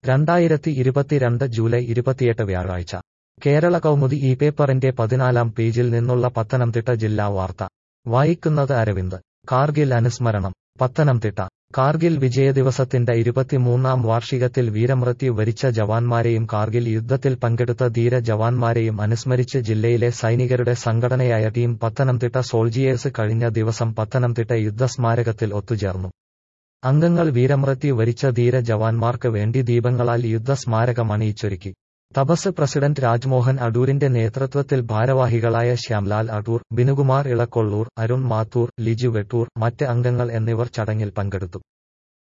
രണ്ടായിരത്തി ഇരുപത്തിരണ്ട് ജൂലൈ ഇരുപത്തിയെട്ട് വ്യാഴാഴ്ച കേരള കൗമുദി ഈ പേപ്പറിന്റെ പതിനാലാം പേജിൽ നിന്നുള്ള പത്തനംതിട്ട ജില്ലാ വാർത്ത വായിക്കുന്നത് അരവിന്ദ് കാർഗിൽ അനുസ്മരണം പത്തനംതിട്ട കാർഗിൽ വിജയദിവസത്തിന്റെ ഇരുപത്തിമൂന്നാം വാർഷികത്തിൽ വീരമൃത്യു വരിച്ച ജവാന്മാരെയും കാർഗിൽ യുദ്ധത്തിൽ പങ്കെടുത്ത ധീര ജവാന്മാരെയും അനുസ്മരിച്ച് ജില്ലയിലെ സൈനികരുടെ സംഘടനയായ ടീം പത്തനംതിട്ട സോൾജിയേഴ്സ് കഴിഞ്ഞ ദിവസം പത്തനംതിട്ട യുദ്ധസ്മാരകത്തിൽ ഒത്തുചേർന്നു അംഗങ്ങൾ വീരമൃത്യു വരിച്ച ധീര ജവാന്മാർക്ക് വേണ്ടി ദീപങ്ങളാൽ യുദ്ധസ്മാരകം അണിയിച്ചൊരുക്കി തപസ് പ്രസിഡന്റ് രാജ്മോഹൻ അടൂരിന്റെ നേതൃത്വത്തിൽ ഭാരവാഹികളായ ശ്യാംലാൽ അടൂർ ബിനുകുമാർ ഇളക്കൊള്ളൂർ അരുൺ മാത്തൂർ ലിജു വെട്ടൂർ മറ്റ് അംഗങ്ങൾ എന്നിവർ ചടങ്ങിൽ പങ്കെടുത്തു